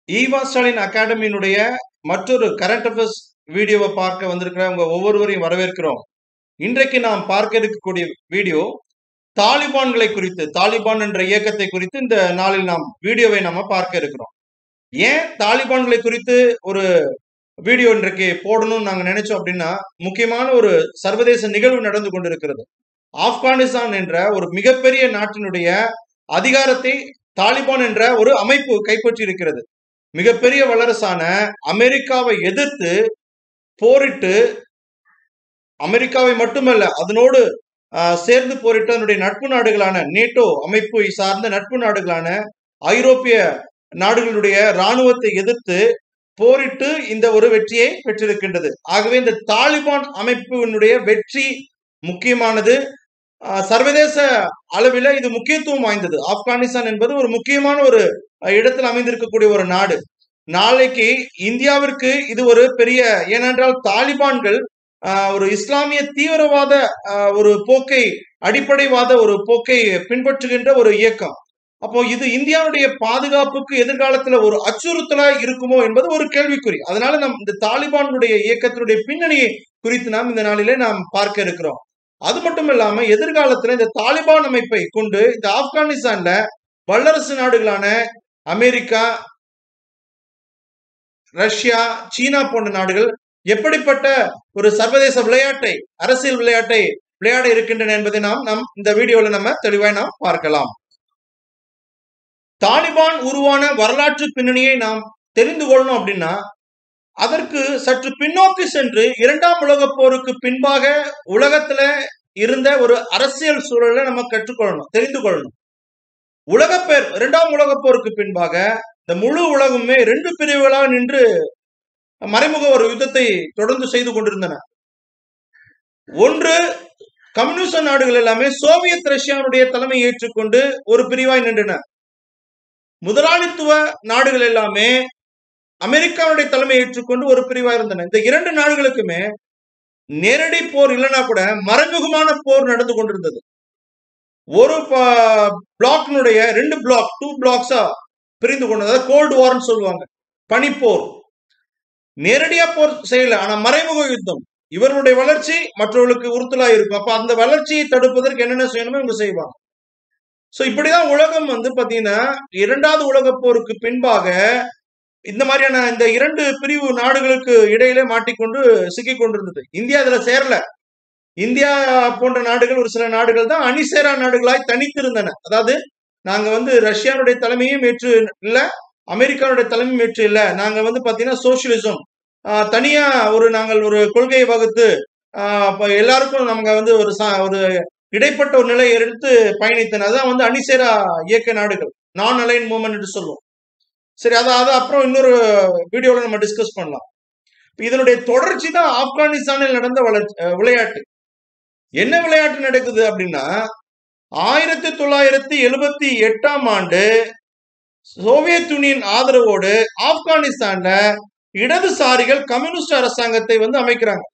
Eva Stalin அகாடமியினுடைய மற்றொரு current affairs வீடியோவை பார்க்க வந்திருக்கிற உங்க ஒவ்வொருவரையும் வரவேற்கிறோம் இன்றைக்கு நாம் பார்க்க இருக்கக்கூடிய வீடியோ தாலிபான்களை குறித்து தாலிபான் என்ற இயக்கத்தை குறித்து இந்த நாளில் நாம் வீடியோவை நாம பார்க்க இருக்கிறோம் ஏன் தாலிபான்களை குறித்து ஒரு வீடியோ இன்றைக்கு போடணும்னு நாங்க நினைச்சோம் அப்படின்னா முக்கியமான ஒரு சர்வதேச நிகழ்வு நடந்து கொண்டிருக்கிறது ஆப்கானிஸ்தான் என்ற ஒரு மிகப்பெரிய நாட்டினுடைய அதிகாரத்தை தாலிபான் என்ற ஒரு அமைப்பு கைப்பற்றி இருக்கிறது மிகப்பெரிய வல்லரசான அமெரிக்காவை எதிர்த்து போரிட்டு அமெரிக்காவை மட்டுமல்ல அதனோடு ஆஹ், சேர்ந்து போரிட்டு அதனுடைய நட்பு நாடுகளான நேட்டோ அமைப்பை சார்ந்த நட்பு நாடுகளான ஐரோப்பிய நாடுகளுடைய இராணுவத்தை எதிர்த்து போரிட்டு இந்த ஒரு வெற்றியை பெற்றிருக்கின்றது ஆகவே இந்த தாலிபான் அமைப்பினுடைய வெற்றி முக்கியமானது ஆஹ், சர்வதேச அளவில் இது முக்கியத்துவம் வாய்ந்தது ஆப்கானிஸ்தான் என்பது ஒரு முக்கியமான ஒரு அஹ், இடத்தில் அமைந்திருக்கக்கூடிய ஒரு நாடு நாளைக்கு இந்தியாவிற்கு இது ஒரு பெரிய ஏனென்றால் தாலிபான்கள் ஆஹ், ஒரு இஸ்லாமிய தீவிரவாத ஆஹ், ஒரு போக்கை அடிப்படைவாத ஒரு போக்கை பின்பற்றுகின்ற ஒரு இயக்கம் அப்போ இது இந்தியாவுடைய பாதுகாப்புக்கு எதிர்காலத்துல ஒரு அச்சுறுத்தலா இருக்குமோ என்பது ஒரு கேள்விக்குறி அதனால நம் இந்த தாலிபானுடைய இயக்கத்தினுடைய பின்னணியை குறித்து நாம் இந்த நாளிலே நாம் பார்க்க இருக்கிறோம் அது மட்டும் இல்லாம எதிர்காலத்துல இந்த தாலிபான் அமைப்பை கொண்டு இந்த ஆப்கானிஸ்தான்ல வல்லரசு நாடுகளான அமெரிக்கா ரஷ்யா சீனா போன்ற நாடுகள் எப்படிப்பட்ட ஒரு சர்வதேச விளையாட்டை அரசியல் விளையாட்டை விளையாட இருக்கின்றன என்பதை நாம் நம் இந்த வீடியோல நம்ம தெளிவாய் நாம் பார்க்கலாம் தாலிபான் உருவான வரலாற்று பின்னணியை நாம் தெரிந்து கொள்ளணும் அப்படின்னா அதற்கு சற்று பின்னோக்கி சென்று இரண்டாம் உலகப் போருக்கு பின்பாக உலகத்துல இருந்த ஒரு அரசியல் சூழலை நம்ம கற்றுக்கொள்ளணும் தெரிந்து கொள்ளணும் உலகப்பேர் இரண்டாம் உலகப் போருக்கு பின்பாக இந்த முழு உலகமே ரெண்டு பிரிவுகளாக நின்று மறைமுக ஒரு யுத்தத்தை தொடர்ந்து செய்து கொண்டிருந்தன ஒன்று கம்யூனிச நாடுகள் எல்லாமே சோவியத் ரஷ்யாவுடைய தலைமை ஏற்றுக்கொண்டு ஒரு பிரிவாய் நின்றன முதலாளித்துவ நாடுகள் எல்லாமே அமெரிக்காவுடைய தலைமை ஏற்றுக்கொண்டு ஒரு பிரிவா இருந்தன இந்த இரண்டு நாடுகளுக்குமே நேரடி போர் இல்லைன்னா கூட மறைமுகமான போர் நடந்து கொண்டிருந்தது ஒரு பிளாக்னுடைய ரெண்டு பிளாக் டூ பிளாக்ஸா பிரிந்து கொண்டது அதாவது கோல்டு வார்னு சொல்லுவாங்க பனிப்போர் நேரடியா போர் செய்யல ஆனா மறைமுக யுத்தம் இவர்களுடைய வளர்ச்சி மற்றவர்களுக்கு உறுத்தலா இருக்கும் அப்ப அந்த வளர்ச்சியை தடுப்பதற்கு என்னென்ன செய்யணுமோ இவங்க செய்வாங்க சோ இப்படிதான் உலகம் வந்து பாத்தீங்கன்னா இரண்டாவது உலகப் போருக்கு பின்பாக இந்த மாதிரியான இந்த இரண்டு பிரிவு நாடுகளுக்கு இடையிலே மாட்டிக்கொண்டு சிக்கிக் கொண்டிருந்தது இந்தியா அதுல சேரல இந்தியா போன்ற நாடுகள் ஒரு சில நாடுகள் தான் அணிசேரா நாடுகளாய் தனித்திருந்தன அதாவது நாங்க வந்து ரஷ்யாவுடைய தலைமையும் ஏற்று இல்ல அமெரிக்காவுடைய தலைமையும் ஏற்று இல்ல நாங்க வந்து பாத்தீங்கன்னா சோசியலிசம் தனியா ஒரு நாங்கள் ஒரு கொள்கையை வகுத்து ஆஹ் அப்ப எல்லாருக்கும் நமக்கு வந்து ஒரு சா- ஒரு இடைப்பட்ட ஒரு நிலையை எடுத்து பயணித்தன அதான் வந்து அணிசேரா இயக்க நாடுகள் நான் அலைன் மூவ்மெண்ட் என்று சொல்லுவோம் சரி அதை அதை அப்புறம் இன்னொரு வீடியோல நம்ம டிஸ்கஸ் பண்ணலாம் இப்ப இதனுடைய தொடர்ச்சி தான் ஆப்கானிஸ்தானில் நடந்த வளர்ச்சி அஹ் விளையாட்டு என்ன விளையாட்டு நடக்குது அப்படின்னா ஆயிரத்தி தொள்ளாயிரத்தி எழுபத்தி எட்டாம் ஆண்டு சோவியத் யூனியன் ஆதரவோடு ஆப்கானிஸ்தான்ல இடதுசாரிகள் கம்யூனிஸ்ட் அரசாங்கத்தை வந்து அமைக்கிறாங்க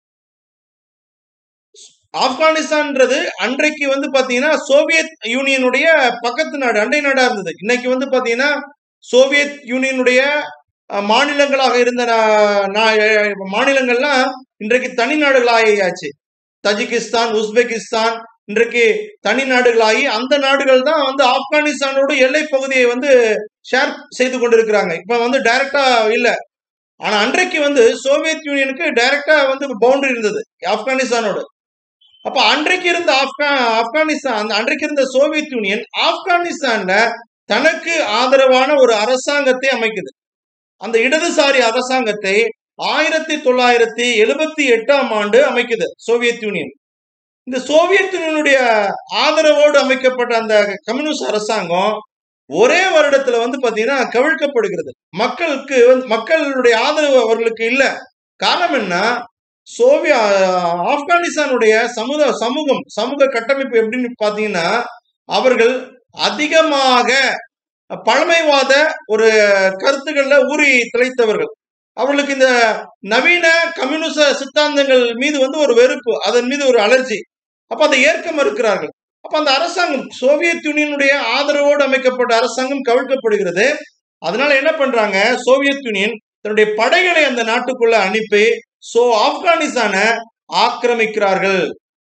ஆப்கானிஸ்தான்ன்றது அன்றைக்கு வந்து பாத்தீங்கன்னா சோவியத் யூனியனுடைய பக்கத்து நாடு அண்டை நாடா இருந்தது இன்னைக்கு வந்து பாத்தீங்கன்னா சோவியத் யூனியனுடைய அஹ், மாநிலங்களாக இருந்த நா- நா- மாநிலங்கள்லாம் இன்றைக்கு தனி நாடுகளாகியாச்சு தஜிகிஸ்தான் உஸ்பெகிஸ்தான் இன்றைக்கு தனி நாடுகளாகி அந்த நாடுகள் தான் வந்து ஆப்கானிஸ்தானோட எல்லை பகுதியை வந்து ஷேர் செய்து கொண்டிருக்கிறாங்க இப்ப வந்து டைரக்டா இல்ல ஆனா அன்றைக்கு வந்து சோவியத் யூனியனுக்கு டைரக்டா வந்து பவுண்டரி இருந்தது ஆப்கானிஸ்தானோட அப்ப அன்றைக்கு இருந்த ஆப்கா ஆப்கானிஸ்தான் அந்த அன்றைக்கு இருந்த சோவியத் யூனியன் ஆப்கானிஸ்தான்ல தனக்கு ஆதரவான ஒரு அரசாங்கத்தை அமைக்குது அந்த இடதுசாரி அரசாங்கத்தை ஆயிரத்தி தொள்ளாயிரத்தி எழுபத்தி எட்டாம் ஆண்டு அமைக்குது சோவியத் யூனியன் இந்த சோவியத் யூனியனுடைய ஆதரவோடு அமைக்கப்பட்ட அந்த கம்யூனிஸ்ட் அரசாங்கம் ஒரே வருடத்துல வந்து பாத்தீங்கன்னா கவிழ்க்கப்படுகிறது மக்களுக்கு வந்து மக்களுடைய ஆதரவு அவர்களுக்கு இல்ல காரணம் என்ன சோவிய ஆப்கானிஸ்தானுடைய சமூக சமூகம் சமூக கட்டமைப்பு எப்படின்னு பாத்தீங்கன்னா அவர்கள் அதிகமாக பழமைவாத ஒரு கருத்துக்கள்ல ஊறி திளைத்தவர்கள் அவர்களுக்கு இந்த நவீன கம்யூனிச சித்தாந்தங்கள் மீது வந்து ஒரு வெறுப்பு அதன் மீது ஒரு அலர்ஜி அப்ப அதை ஏற்க மறுக்கிறார்கள் அப்ப அந்த அரசாங்கம் சோவியத் யூனியனுடைய ஆதரவோடு அமைக்கப்பட்ட அரசாங்கம் கவிழ்க்கப்படுகிறது அதனால என்ன பண்றாங்க சோவியத் யூனியன் தன்னுடைய படைகளை அந்த நாட்டுக்குள்ள அனுப்பி சோ ஆப்கானிஸ்தான ஆக்கிரமிக்கிறார்கள்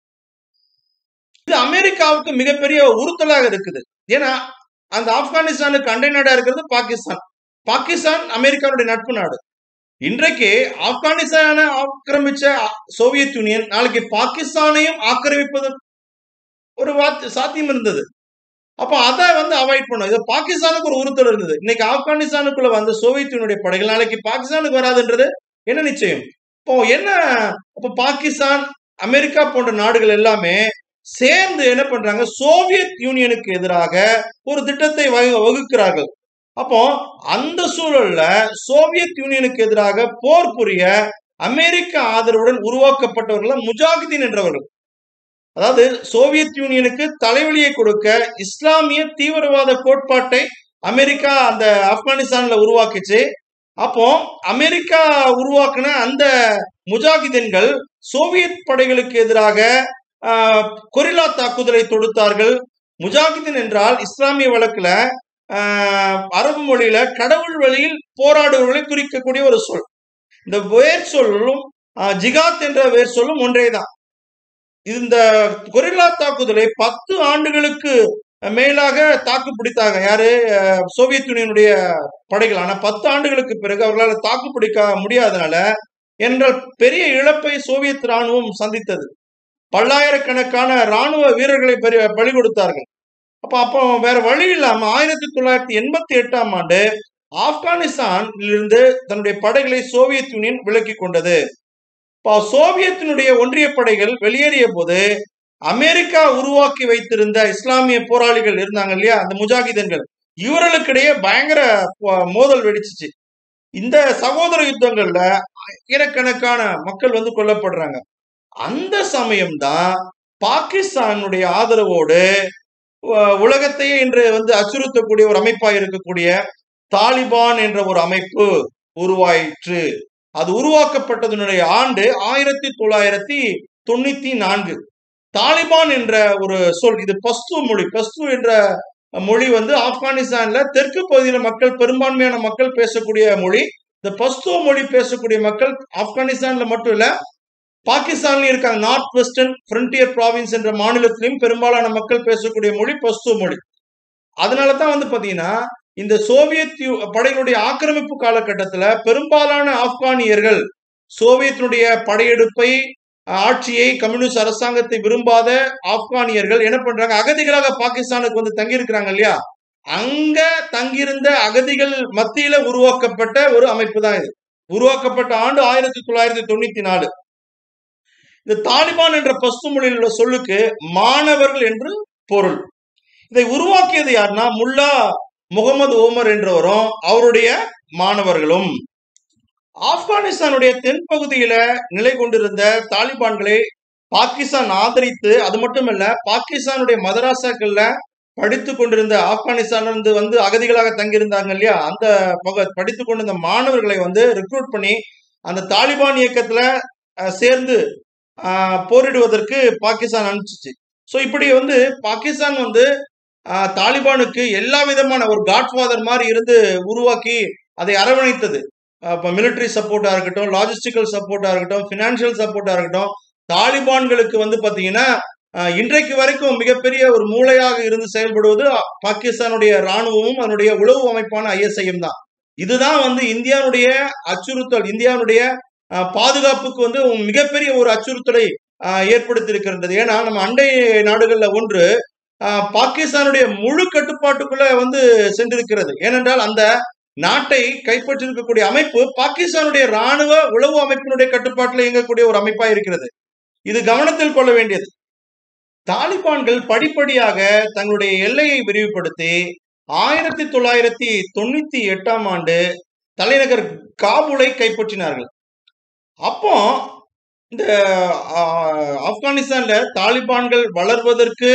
இது அமெரிக்காவுக்கு மிகப்பெரிய உறுத்தலாக இருக்குது ஏன்னா அந்த ஆப்கானிஸ்தானுக்கு அண்டை நாடா இருக்கிறது பாகிஸ்தான் பாகிஸ்தான் அமெரிக்காவுடைய நட்பு நாடு இன்றைக்கு ஆப்கானிஸ்தான ஆக்கிரமிச்ச சோவியத் யூனியன் நாளைக்கு பாகிஸ்தானையும் ஆக்கிரமிப்பது ஒரு சாத்தியம் இருந்தது அப்ப அதை வந்து அவாய்ட் பண்ணும் இது பாகிஸ்தானுக்கு ஒரு உறுத்தல் இருந்தது இன்னைக்கு ஆப்கானிஸ்தானுக்குள்ள வந்த சோவியத் யூனியனுடைய படைகள் நாளைக்கு பாகிஸ்தானுக்கு வராதுன்றது என்ன நிச்சயம் இப்போ என்ன அப்போ பாகிஸ்தான் அமெரிக்கா போன்ற நாடுகள் எல்லாமே சேர்ந்து என்ன பண்றாங்க சோவியத் யூனியனுக்கு எதிராக ஒரு திட்டத்தை வகுக்கிறார்கள் அப்போ அந்த சூழல்ல சோவியத் யூனியனுக்கு எதிராக போர் புரிய அமெரிக்க ஆதரவுடன் உருவாக்கப்பட்டவர்கள் முஜாகிதீன் என்றவர்கள் அதாவது சோவியத் யூனியனுக்கு தலைவலியை கொடுக்க இஸ்லாமிய தீவிரவாத கோட்பாட்டை அமெரிக்கா அந்த ஆப்கானிஸ்தான்ல உருவாக்கிச்சு அப்போ அமெரிக்கா உருவாக்குன அந்த முஜாகிதீன்கள் சோவியத் படைகளுக்கு எதிராக கொரில்லா தாக்குதலை தொடுத்தார்கள் முஜாகிதீன் என்றால் இஸ்லாமிய வழக்குல அரபு மொழியில கடவுள் வழியில் போராடுவர்களை குறிக்கக்கூடிய ஒரு சொல் இந்த வேர் சொல்லும் ஜிகாத் என்ற வேர் சொல்லும் ஒன்றேதான் இந்த கொரில்லா தாக்குதலை பத்து ஆண்டுகளுக்கு மேலாக தாக்கு பிடித்தாங்க யாரு சோவியத் யூனியனுடைய படைகள் ஆனா பத்து ஆண்டுகளுக்கு பிறகு அவர்களால் தாக்கு பிடிக்க முடியாதனால என்றால் பெரிய இழப்பை சோவியத் ராணுவம் சந்தித்தது பல்லாயிரக்கணக்கான ராணுவ வீரர்களை பலி கொடுத்தார்கள் அப்ப அப்போ வேற வழி இல்லாம ஆயிரத்தி தொள்ளாயிரத்தி எண்பத்தி எட்டாம் ஆண்டு ஆப்கானிஸ்தானிலிருந்து தன்னுடைய படைகளை சோவியத் யூனியன் விலக்கி கொண்டது இப்போ சோவியத்தினுடைய ஒன்றிய படைகள் வெளியேறிய போது அமெரிக்கா உருவாக்கி வைத்திருந்த இஸ்லாமிய போராளிகள் இருந்தாங்க இல்லையா அந்த முஜாகிதன்கள் இவர்களுக்கிடையே பயங்கர மோதல் வெடிச்சிச்சு இந்த சகோதர யுத்தங்கள்ல ஆயிரக்கணக்கான மக்கள் வந்து கொல்லப்படுறாங்க அந்த சமயம்தான் பாகிஸ்தானுடைய ஆதரவோடு உலகத்தையே இன்று வந்து அச்சுறுத்தக்கூடிய ஒரு அமைப்பாக இருக்கக்கூடிய தாலிபான் என்ற ஒரு அமைப்பு உருவாயிற்று அது உருவாக்கப்பட்டதனுடைய ஆண்டு ஆயிரத்தி தொள்ளாயிரத்தி தொண்ணூத்தி நான்கு தாலிபான் என்ற ஒரு சொல் இது பஸ்து மொழி பஸ்து என்ற மொழி வந்து ஆப்கானிஸ்தான்ல தெற்கு பகுதியில மக்கள் பெரும்பான்மையான மக்கள் பேசக்கூடிய மொழி இந்த பஸ்து மொழி பேசக்கூடிய மக்கள் ஆப்கானிஸ்தான்ல மட்டும் இல்ல பாகிஸ்தான்லயும் இருக்காங்க நார்த் வெஸ்டர்ன் ஃப்ரண்டியர் ப்ராவின்ஸ் என்ற மாநிலத்திலையும் பெரும்பாலான மக்கள் பேசக்கூடிய மொழி பஸ்து மொழி அதனாலதான் வந்து பாத்தீங்கன்னா இந்த சோவியத் படைகளுடைய ஆக்கிரமிப்பு காலகட்டத்துல பெரும்பாலான ஆப்கானியர்கள் சோவியத்தினுடைய படையெடுப்பை ஆட்சியை கம்யூனிஸ்ட் அரசாங்கத்தை விரும்பாத ஆப்கானியர்கள் என்ன பண்றாங்க அகதிகளாக பாகிஸ்தானுக்கு வந்து தங்கி இருக்கிறாங்க இல்லையா அங்க தங்கியிருந்த அகதிகள் மத்தியில உருவாக்கப்பட்ட ஒரு அமைப்பு தான் இது உருவாக்கப்பட்ட ஆண்டு ஆயிரத்தி தொள்ளாயிரத்தி தொண்ணூத்தி நாலு இந்த தாலிபான் என்ற பஸ்து மொழியில் உள்ள சொல்லுக்கு மாணவர்கள் என்று பொருள் இதை உருவாக்கியது யாருன்னா முல்லா முகமது ஓமர் என்றவரும் அவருடைய மாணவர்களும் ஆப்கானிஸ்தானுடைய தென்பகுதியில நிலை கொண்டிருந்த தாலிபான்களை பாகிஸ்தான் ஆதரித்து அது மட்டுமல்ல பாகிஸ்தானுடைய மதராசாக்கள்ல படித்து கொண்டிருந்த ஆப்கானிஸ்தான்ல இருந்து வந்து அகதிகளாக தங்கியிருந்தாங்க இல்லையா அந்த பக படித்து கொண்டிருந்த மாணவர்களை வந்து ரெக்ரூட் பண்ணி அந்த தாலிபான் இயக்கத்துல சேர்ந்து போரிடுவதற்கு பாகிஸ்தான் அனுப்பிச்சிச்சு ஸோ இப்படி வந்து பாகிஸ்தான் வந்து தாலிபானுக்கு எல்லா விதமான ஒரு காட்ஃபாதர் மாதிரி இருந்து உருவாக்கி அதை அரவணைத்தது இப்போ மிலிட்ரி சப்போர்ட்டாக இருக்கட்டும் லாஜிஸ்டிக்கல் சப்போர்ட்டாக இருக்கட்டும் ஃபினான்ஷியல் சப்போர்ட்டாக இருக்கட்டும் தாலிபான்களுக்கு வந்து பார்த்தீங்கன்னா இன்றைக்கு வரைக்கும் மிகப்பெரிய ஒரு மூளையாக இருந்து செயல்படுவது பாகிஸ்தானுடைய ராணுவமும் அதனுடைய உளவு அமைப்பான ஐஎஸ்ஐஎம் தான் இதுதான் வந்து இந்தியாவுடைய அச்சுறுத்தல் இந்தியாவுடைய பாதுகாப்புக்கு வந்து மிகப்பெரிய ஒரு அச்சுறுத்தலை ஏற்படுத்தி இருக்கின்றது ஏன்னா நம்ம அண்டை நாடுகள்ல ஒன்று பாகிஸ்தானுடைய முழு கட்டுப்பாட்டுக்குள்ள வந்து சென்றிருக்கிறது ஏனென்றால் அந்த நாட்டை கைப்பற்றிருக்கக்கூடிய அமைப்பு பாகிஸ்தானுடைய ராணுவ உளவு அமைப்பினுடைய கட்டுப்பாட்டில் இயங்கக்கூடிய ஒரு அமைப்பா இருக்கிறது இது கவனத்தில் கொள்ள வேண்டியது தாலிபான்கள் படிப்படியாக தங்களுடைய எல்லையை விரிவுபடுத்தி ஆயிரத்தி தொள்ளாயிரத்தி தொண்ணூத்தி எட்டாம் ஆண்டு தலைநகர் காபூலை கைப்பற்றினார்கள் அப்போ இந்த ஆப்கானிஸ்தான்ல தாலிபான்கள் வளர்வதற்கு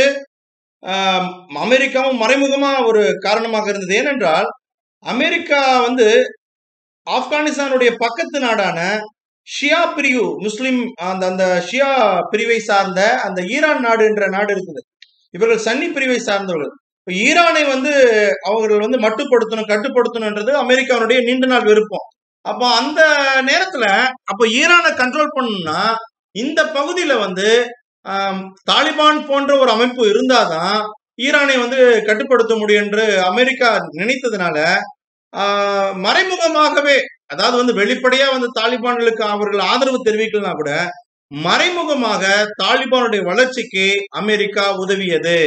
அமெரிக்காவும் மறைமுகமா ஒரு காரணமாக இருந்தது ஏனென்றால் அமெரிக்கா வந்து ஆப்கானிஸ்தானுடைய பக்கத்து நாடான ஷியா பிரிவு முஸ்லிம் அந்த அந்த ஷியா பிரிவை சார்ந்த அந்த ஈரான் நாடு என்ற நாடு இருக்குது இவர்கள் சன்னி பிரிவை சார்ந்தவர்கள் இப்ப ஈரானை வந்து அவர்கள் வந்து மட்டுப்படுத்தணும் கட்டுப்படுத்தணும்ன்றது அமெரிக்காவுடைய நீண்ட நாள் விருப்பம் அப்போ அந்த நேரத்துல அப்போ ஈரானை கண்ட்ரோல் பண்ணணும்னா இந்த பகுதியில வந்து ஆம், தாலிபான் போன்ற ஒரு அமைப்பு இருந்தாதான் ஈரானை வந்து கட்டுப்படுத்த முடியும் என்று அமெரிக்கா நினைத்ததுனால ஆஹ், மறைமுகமாகவே அதாவது வந்து வெளிப்படையா வந்து தாலிபான்களுக்கு அவர்கள் ஆதரவு தெரிவிக்கலாம் கூட மறைமுகமாக தாலிபானுடைய வளர்ச்சிக்கு அமெரிக்கா உதவியது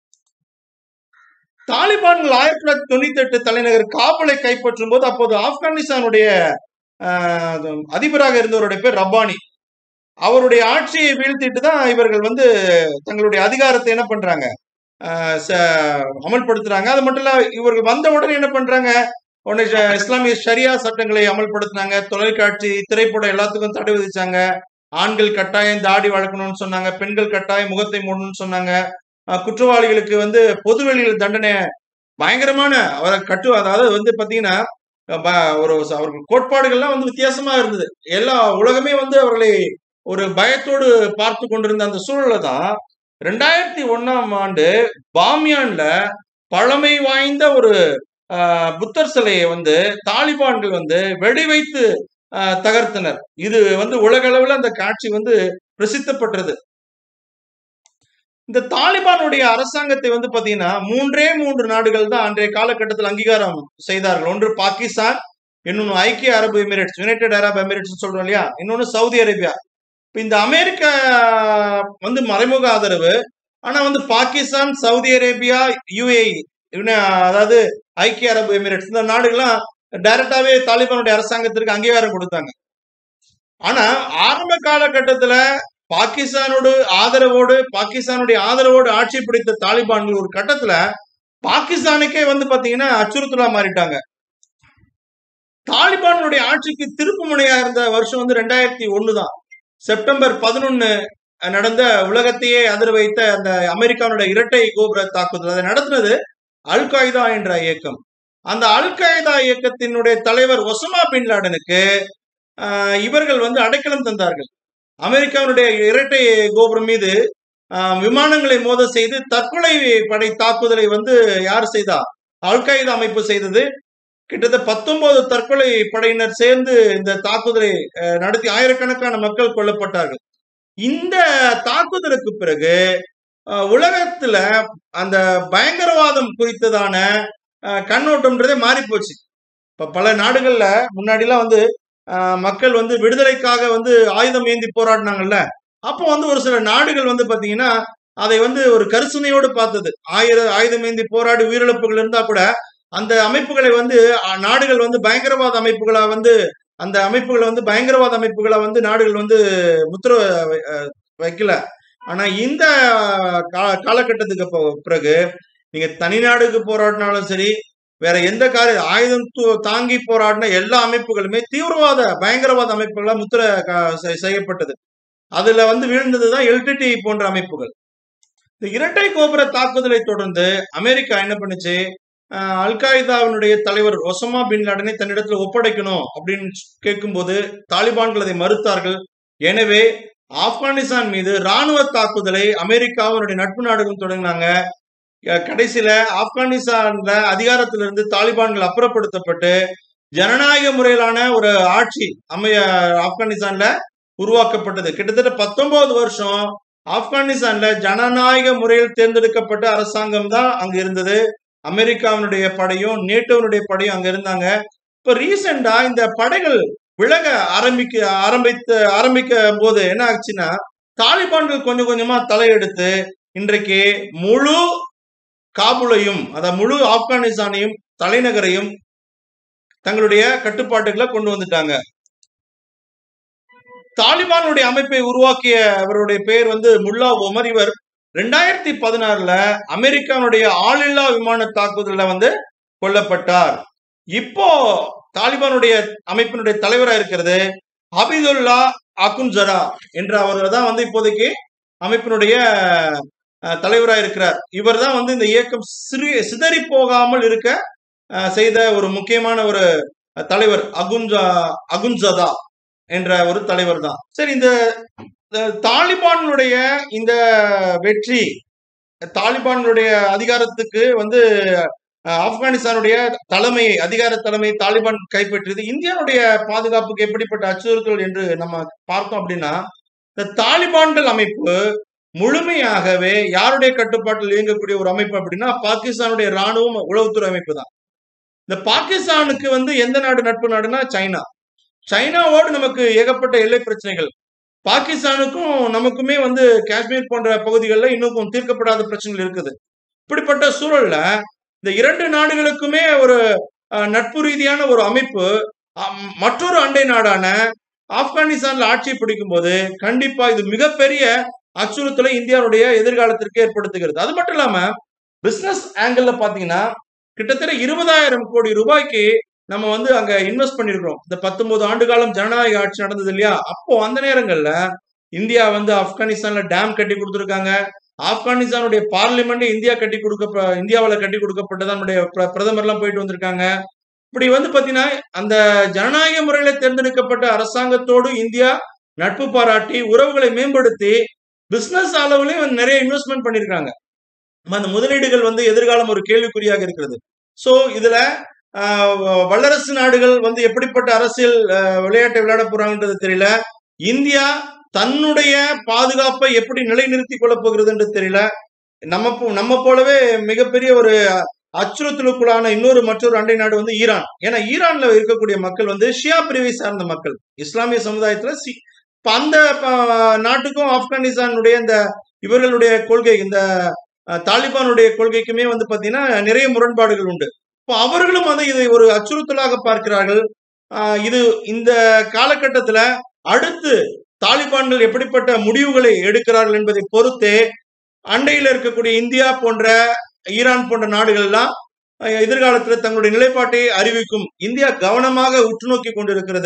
தாலிபான்கள் ஆயிரத்தி தொள்ளாயிரத்தி தொண்ணூத்தி எட்டு தலைநகர் காபலை கைப்பற்றும் போது அப்போது ஆப்கானிஸ்தானுடைய ஆஹ், அதிபராக இருந்தவருடைய பேர் ரப்பானி அவருடைய ஆட்சியை வீழ்த்திட்டு தான் இவர்கள் வந்து தங்களுடைய அதிகாரத்தை என்ன பண்றாங்க ஆஹ், ச- அமல்படுத்துறாங்க அது மட்டும் இல்ல இவர்கள் வந்த உடனே என்ன பண்றாங்க உடனே ஷ- இஸ்லாமிய ஷரியா சட்டங்களை அமல்படுத்தினாங்க தொலைக்காட்சி திரைப்படம் எல்லாத்துக்கும் தடை விதிச்சாங்க ஆண்கள் கட்டாயம் தாடி வளர்க்கணும்னு சொன்னாங்க பெண்கள் கட்டாயம் முகத்தை மூடணும்னு சொன்னாங்க ஆஹ், குற்றவாளிகளுக்கு வந்து பொதுவெளியில் தண்டனை பயங்கரமான அவரை கட்டு அதாவது வந்து பாத்தீங்கன்னா ப- ஒரு ச- அவர்கள் கோட்பாடுகள்லாம் வந்து வித்தியாசமா இருந்தது எல்லா உலகமே வந்து அவர்களை ஒரு பயத்தோடு பார்த்து கொண்டிருந்த அந்த சூழல்ல தான் ரெண்டாயிரத்தி ஒண்ணாம் ஆண்டு பாமியான்ல பழமை வாய்ந்த ஒரு ஆஹ், புத்தர் சிலையை வந்து தாலிபான்கள் வந்து வெடி வைத்து ஆஹ், தகர்த்தனர் இது வந்து உலக அளவுல அந்த காட்சி வந்து பிரசித்தப்பட்டது இந்த தாலிபானுடைய அரசாங்கத்தை வந்து பாத்தீங்கன்னா மூன்றே மூன்று நாடுகள் தான் அன்றைய காலகட்டத்தில் அங்கீகாரம் செய்தார்கள் ஒன்று பாகிஸ்தான் இன்னொன்னு ஐக்கிய அரபு எமிரேட்ஸ் யுனைடெட் அரபு எமிரேட்ஸ் சொல்றோம் இல்லையா இன்னொன்னு சவுதி அரேபியா இப்ப இந்த அமெரிக்கா வந்து மறைமுக ஆதரவு ஆனா வந்து பாகிஸ்தான் சவுதி அரேபியா யுஏஇ அதாவது ஐக்கிய அரபு எமிரேட்ஸ் இந்த நாடுகள்லாம் டைரக்டாவே தாலிபானுடைய அரசாங்கத்திற்கு அங்கீகாரம் கொடுத்தாங்க ஆனா ஆரம்ப காலகட்டத்துல பாகிஸ்தானோடு ஆதரவோடு பாகிஸ்தானுடைய ஆதரவோடு ஆட்சி பிடித்த தாலிபான்கள் ஒரு கட்டத்துல பாகிஸ்தானுக்கே வந்து பாத்தீங்கன்னா அச்சுறுத்தலா மாறிட்டாங்க தாலிபானுடைய ஆட்சிக்கு திருப்பு முனையா இருந்த வருஷம் வந்து ரெண்டாயிரத்தி ஒண்ணு தான் செப்டம்பர் பதினொன்னு நடந்த உலகத்தையே அதிர வைத்த அந்த அமெரிக்கானுடைய இரட்டை கோபுர தாக்குதல் அதை நடத்தினது அல் qaeda என்ற இயக்கம் அந்த அல் qaeda இயக்கத்தினுடைய தலைவர் ஒசமா பின் லாடனுக்கு ஆஹ், இவர்கள் வந்து அடைக்கலம் தந்தார்கள் அமெரிக்காவுடைய இரட்டை கோபுரம் மீது ஆஹ், விமானங்களை மோத செய்து தற்கொலை படை தாக்குதலை வந்து யார் செய்தா அல் qaeda அமைப்பு செய்தது கிட்டத்தட்ட பத்தொன்பது தற்கொலை படையினர் சேர்ந்து இந்த தாக்குதலை அஹ், நடத்தி ஆயிரக்கணக்கான மக்கள் கொல்லப்பட்டார்கள் இந்த தாக்குதலுக்கு பிறகு அஹ், உலகத்துல அந்த பயங்கரவாதம் குறித்ததான அஹ், கண்ணோட்டம்ன்றதே மாறி போச்சு இப்ப பல நாடுகள்ல முன்னாடிலாம் வந்து அஹ், மக்கள் வந்து விடுதலைக்காக வந்து ஆயுதம் ஏந்தி போராடினாங்கல்ல அப்போ வந்து ஒரு சில நாடுகள் வந்து பாத்தீங்கன்னா அதை வந்து ஒரு கரிசனையோடு பார்த்தது ஆயிர ஆயுதம் ஏந்தி போராடி உயிரிழப்புகள் இருந்தா கூட அந்த அமைப்புகளை வந்து அஹ், நாடுகள் வந்து பயங்கரவாத அமைப்புகளா வந்து அந்த அமைப்புகளை வந்து பயங்கரவாத அமைப்புகளா வந்து நாடுகள் வந்து முத்திர வை- அஹ், வைக்கல ஆனா இந்த கா- காலகட்டத்துக்கு ப- பிறகு நீங்க தனிநாடுக்கு போராடினாலும் சரி வேற எந்த காரிய ஆயுதம் து- தாங்கி போராடின எல்லா அமைப்புகளுமே தீவிரவாத பயங்கரவாத அமைப்புகளா முத்திர க- செ- செய்யப்பட்டது அதுல வந்து வீழ்ந்ததுதான் எல்டிடி போன்ற அமைப்புகள் இந்த இரட்டை கோபுர தாக்குதலை தொடர்ந்து அமெரிக்கா என்ன பண்ணுச்சு அஹ், அல் qaedaவினுடைய தலைவர் ஒசமா பின் லாடனை தன்னிடத்துல ஒப்படைக்கணும் அப்படின்னு கேட்கும்போது தாலிபான்கள் அதை மறுத்தார்கள் எனவே ஆப்கானிஸ்தான் மீது ராணுவ தாக்குதலை அமெரிக்காவினுடைய நட்பு நாடுகளும் தொடங்கினாங்க அஹ், கடைசியில ஆப்கானிஸ்தான்ல அதிகாரத்திலிருந்து தாலிபான்கள் அப்புறப்படுத்தப்பட்டு ஜனநாயக முறையிலான ஒரு ஆட்சி அமைய ஆப்கானிஸ்தான்ல உருவாக்கப்பட்டது கிட்டத்தட்ட பத்தொன்பது வருஷம் ஆப்கானிஸ்தான்ல ஜனநாயக முறையில் தேர்ந்தெடுக்கப்பட்ட அரசாங்கம் தான் அங்க இருந்தது அமெரிக்காவினுடைய படையும் நேட்டோனுடைய படையும் அங்க இருந்தாங்க இப்ப ரீசெண்டா இந்த படைகள் விலக ஆரம்பிக்க ஆரம்பித்த ஆரம்பிக்க போது என்ன ஆச்சுன்னா தாலிபான்கள் கொஞ்சம் கொஞ்சமா தலையெடுத்து இன்றைக்கு முழு காபூலையும் அதாவது முழு ஆப்கானிஸ்தானையும் தலைநகரையும் தங்களுடைய கட்டுப்பாட்டுக்குள்ள கொண்டு வந்துட்டாங்க தாலிபானுடைய அமைப்பை உருவாக்கிய அவருடைய பெயர் வந்து முல்லா ஒமர் இவர் ரெண்டாயிரத்தி பதினாறுல அமெரிக்கானுடைய ஆளில்லா விமான தாக்குதல்ல வந்து கொல்லப்பட்டார் இப்போ தாலிபானுடைய அமைப்பினுடைய தலைவராக இருக்கிறது ஹபீதுல்லா அகுன்சரா என்ற அவர் தான் வந்து இப்போதைக்கு அமைப்பினுடைய தலைவராக இருக்கிறார் இவர் தான் வந்து இந்த இயக்கம் சிறி சிதறி போகாமல் இருக்க அஹ், செய்த ஒரு முக்கியமான ஒரு தலைவர் அகுன்ஜா அகுன்சதா என்ற ஒரு தலைவர் தான் சரி இந்த இந்த தாலிபானுடைய இந்த வெற்றி தாலிபான்களுடைய அதிகாரத்துக்கு வந்து அஹ், ஆப்கானிஸ்தானுடைய தலைமை அதிகார தலைமை தாலிபான் கைப்பற்றியது இந்தியாவுடைய பாதுகாப்புக்கு எப்படிப்பட்ட அச்சுறுத்தல் என்று நம்ம பார்த்தோம் அப்படின்னா இந்த தாலிபான்கள் அமைப்பு முழுமையாகவே யாருடைய கட்டுப்பாட்டில் இயங்கக்கூடிய ஒரு அமைப்பு அப்படின்னா பாகிஸ்தானுடைய ராணுவம் உளவுத்துறை அமைப்பு தான் இந்த பாகிஸ்தானுக்கு வந்து எந்த நாடு நட்பு நாடுனா சைனா சைனாவோடு நமக்கு ஏகப்பட்ட எல்லை பிரச்சனைகள் பாகிஸ்தானுக்கும் நமக்குமே வந்து காஷ்மீர் போன்ற பகுதிகளில் இன்னும் கொஞ்சம் தீர்க்கப்படாத பிரச்சனைகள் இருக்குது இப்படிப்பட்ட சூழல்ல இந்த இரண்டு நாடுகளுக்குமே ஒரு அஹ், நட்பு ரீதியான ஒரு அமைப்பு அம், மற்றொரு அண்டை நாடான ஆப்கானிஸ்தான்ல ஆட்சி பிடிக்கும் போது கண்டிப்பா இது மிகப்பெரிய அச்சுறுத்தலை இந்தியாவுடைய எதிர்காலத்திற்கு ஏற்படுத்துகிறது அது மட்டும் இல்லாம பிசினஸ் ஆங்கிள் பாத்தீங்கன்னா கிட்டத்தட்ட இருபதாயிரம் கோடி ரூபாய்க்கு நம்ம வந்து அங்க இன்வெஸ்ட் பண்ணிருக்கிறோம் இந்த பத்தொன்பது ஆண்டு காலம் ஜனநாயக ஆட்சி நடந்தது இல்லையா அப்போ அந்த நேரங்கள்ல இந்தியா வந்து ஆப்கானிஸ்தான்ல டேம் கட்டி கொடுத்துருக்காங்க ஆப்கானிஸ்தானுடைய பார்லிமெண்ட் இந்தியா கட்டி கொடுக்க இந்தியாவில் கட்டி கொடுக்கப்பட்டது நம்முடைய பிர- பிரதமர்லாம் போயிட்டு வந்திருக்காங்க இப்படி வந்து பாத்தீங்கன்னா அந்த ஜனநாயக முறையில தேர்ந்தெடுக்கப்பட்ட அரசாங்கத்தோடு இந்தியா நட்பு பாராட்டி உறவுகளை மேம்படுத்தி பிசினஸ் அளவுலயும் நிறைய இன்வெஸ்ட்மெண்ட் பண்ணிருக்காங்க அந்த முதலீடுகள் வந்து எதிர்காலம் ஒரு கேள்விக்குறியாக இருக்கிறது சோ இதுல ஆஹ், வ- வல்லரசு நாடுகள் வந்து எப்படிப்பட்ட அரசியல் ஆஹ், விளையாட்டை விளையாட போறாங்கன்றது தெரியல இந்தியா தன்னுடைய பாதுகாப்பை எப்படி நிலைநிறுத்திக் கொள்ளப் போகிறது என்று தெரியல நம்ம போ- நம்ம போலவே மிகப்பெரிய ஒரு அச்சுறுத்தலுக்குள்ளான இன்னொரு மற்றொரு அண்டை நாடு வந்து ஈரான் ஏன்னா ஈரான்ல இருக்கக்கூடிய மக்கள் வந்து ஷியா பிரிவை சார்ந்த மக்கள் இஸ்லாமிய சமுதாயத்துல சி- இப்ப அந்த ஆஹ், நாட்டுக்கும் ஆப்கானிஸ்தானுடைய இந்த இவர்களுடைய கொள்கை இந்த அஹ், தாலிபானுடைய கொள்கைக்குமே வந்து பாத்தீங்கன்னா நிறைய முரண்பாடுகள் உண்டு இப்போ அவர்களும் வந்து இதை ஒரு அச்சுறுத்தலாக பார்க்கிறார்கள் ஆஹ், இது இந்த காலகட்டத்துல அடுத்து தாலிபான்கள் எப்படிப்பட்ட முடிவுகளை எடுக்கிறார்கள் என்பதை பொறுத்தே அண்டையில் இருக்கக்கூடிய இந்தியா போன்ற ஈரான் போன்ற நாடுகள் எல்லாம் அஹ், எதிர்காலத்துல தங்களுடைய நிலைப்பாட்டை அறிவிக்கும் இந்தியா கவனமாக உற்று நோக்கி கொண்டிருக்கிறது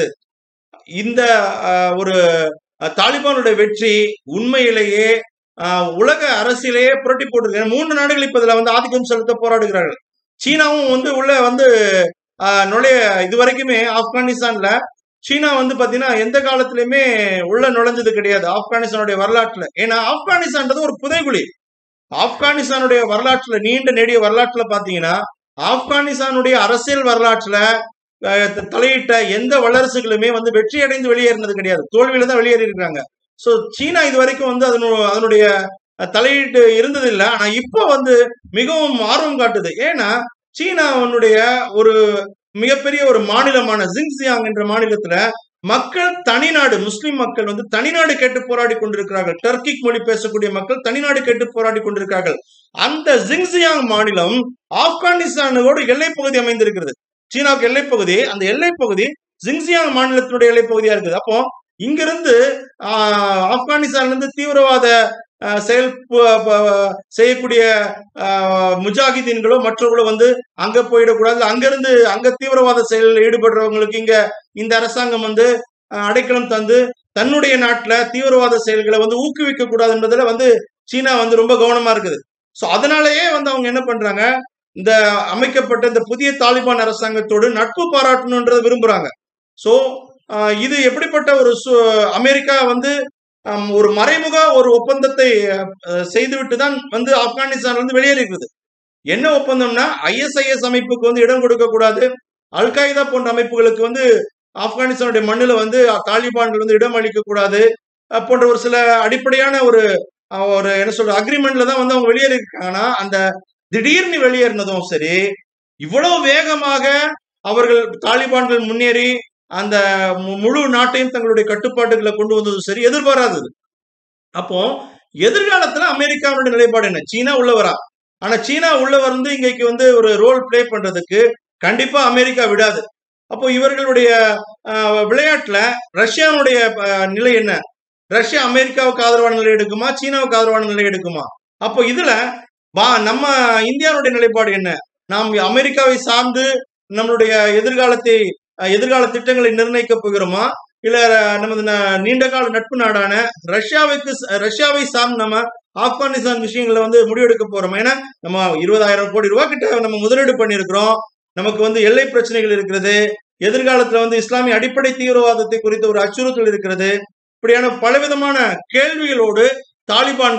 இந்த அஹ், ஒரு அஹ், தாலிபானுடைய வெற்றி உண்மையிலேயே அஹ், உலக அரசியலையே புரட்டி போட்டிருக்கு ஏன்னா மூன்று நாடுகள் இப்ப இதுல வந்து ஆதிக்கம் செலுத்த போராடுகிறார்கள் சீனாவும் வந்து உள்ள வந்து அஹ், நுழைய இதுவரைக்குமே ஆப்கானிஸ்தான்ல சீனா வந்து பாத்தீங்கன்னா எந்த காலத்திலயுமே உள்ள நுழைஞ்சது கிடையாது ஆப்கானிஸ்தானுடைய வரலாற்றுல ஏன்னா ஆப்கானிஸ்தான்றது ஒரு புதைகுழி ஆப்கானிஸ்தானுடைய வரலாற்றுல நீண்ட நெடிய வரலாற்றுல பாத்தீங்கன்னா ஆப்கானிஸ்தானுடைய அரசியல் வரலாற்றுல அஹ், த- தலையிட்ட எந்த வல்லரசுகளுமே வந்து வெற்றி அடைந்து வெளியேறினது கிடையாது தோல்வியில தான் வெளியேறி இருக்காங்க சோ சீனா இது வரைக்கும் வந்து அதனு அதனுடைய அஹ், தலையீட்டு இருந்தது இல்லை ஆனா இப்போ வந்து மிகவும் ஆர்வம் காட்டுது ஏன்னா சீனாவுடைய ஒரு மிகப்பெரிய ஒரு மாநிலமான ஜிங்சியாங் என்ற மாநிலத்துல மக்கள் தனிநாடு முஸ்லிம் மக்கள் வந்து தனிநாடு கேட்டு போராடி கொண்டிருக்கிறார்கள் டர்க்கிக் மொழி பேசக்கூடிய மக்கள் தனிநாடு கேட்டு போராடி கொண்டிருக்கிறார்கள் அந்த ஜிங்சியாங் மாநிலம் ஆப்கானிஸ்தானோடு எல்லைப்பகுதி அமைந்திருக்கிறது சீனாவுக்கு எல்லைப்பகுதி அந்த எல்லைப்பகுதி ஜிங்சியாங் மாநிலத்தினுடைய எல்லைப்பகுதியா இருக்குது அப்போ இங்கிருந்து ஆஹ், ஆப்கானிஸ்தான்ல இருந்து தீவிரவாத ஆஹ், செயல் ப- ப- செய்யக்கூடிய ஆஹ், முஜாஹிதீன்களோ மற்றவர்களோ வந்து அங்க போயிடக்கூடாது அங்கிருந்து அங்க தீவிரவாத செயலில் ஈடுபடுறவங்களுக்கு இங்க இந்த அரசாங்கம் வந்து ஆஹ், அடைக்கலம் தந்து தன்னுடைய நாட்டுல தீவிரவாத செயல்களை வந்து ஊக்குவிக்க கூடாது என்பதுல வந்து சீனா வந்து ரொம்ப கவனமா இருக்குது சோ அதனாலேயே வந்து அவங்க என்ன பண்றாங்க இந்த அமைக்கப்பட்ட இந்த புதிய தாலிபான் அரசாங்கத்தோடு நட்பு பாராட்டணுன்றதை விரும்புறாங்க சோ இது எப்படிப்பட்ட ஒரு சு- அமெரிக்கா வந்து ஆம், ஒரு மறைமுக ஒரு ஒப்பந்தத்தை அஹ், செய்துவிட்டு தான் வந்து ஆப்கானிஸ்தான் வந்து வெளியேறிக்கிறது என்ன ஒப்பந்தம்னா ஐஎஸ்ஐஎஸ் அமைப்புக்கு வந்து இடம் கொடுக்க கூடாது அல் qaeda போன்ற அமைப்புகளுக்கு வந்து ஆப்கானிஸ்தானுடைய மண்ணுல வந்து தாலிபான்கள் வந்து இடம் அளிக்க கூடாது அஹ், போன்ற ஒரு சில அடிப்படையான ஒரு அஹ், ஒரு என்ன சொல்ற அக்ரிமெண்ட்ல தான் வந்து அவங்க வெளியேறிருக்காங்கன்னா அந்த திடீர்னு வெளியேறினதும் சரி இவ்வளவு வேகமாக அவர்கள் தாலிபான்கள் முன்னேறி அந்த மு- முழு நாட்டையும் தங்களுடைய கட்டுப்பாட்டுகளை கொண்டு வந்ததும் சரி எதிர்பாராதது அப்போ எதிர்காலத்துல அமெரிக்காவுடைய நிலைப்பாடு என்ன சீனா உள்ள வரா ஆனா சீனா உள்ள வந்து இங்கைக்கு வந்து ஒரு ரோல் ப்ளே பண்றதுக்கு கண்டிப்பா அமெரிக்கா விடாது அப்போ இவர்களுடைய ஆஹ், விளையாட்டுல ரஷ்யாவுடைய ஆஹ், நிலை என்ன ரஷ்யா அமெரிக்காவுக்கு ஆதரவான நிலை எடுக்குமா சீனாவுக்கு ஆதரவான நிலை எடுக்குமா அப்போ இதுல வா நம்ம இந்தியாவுடைய நிலைப்பாடு என்ன நாம் அமெரிக்காவை சார்ந்து நம்மளுடைய எதிர்காலத்தை அஹ், எதிர்கால திட்டங்களை நிர்ணயிக்க போகிறோமா இல்ல அஹ், நமது ந- நீண்ட கால நட்பு நாடான ரஷ்யாவுக்கு ச- ரஷ்யாவை சார்ந்து நம்ம ஆப்கானிஸ்தான் விஷயங்களை வந்து முடிவெடுக்க போறோம் ஏன்னா நம்ம இருபதாயிரம் கோடி ரூபாய் கிட்ட நம்ம முதலீடு பண்ணியிருக்கிறோம் நமக்கு வந்து எல்லை பிரச்சனைகள் இருக்கிறது எதிர்காலத்துல வந்து இஸ்லாமிய அடிப்படை தீவிரவாதத்தை குறித்த ஒரு அச்சுறுத்தல் இருக்கிறது இப்படியான பலவிதமான கேள்விகளோடு தாலிபான்கள்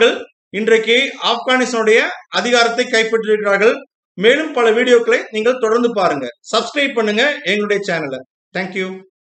இன்றைக்கு ஆப்கானிஸ்தானுடைய அதிகாரத்தை கைப்பற்றியிருக்கிறார்கள் மேலும் பல வீடியோக்களை நீங்கள் தொடர்ந்து பாருங்க சப்ஸ்கிரைப் பண்ணுங்க எங்களுடைய சேனலை தேங்க்யூ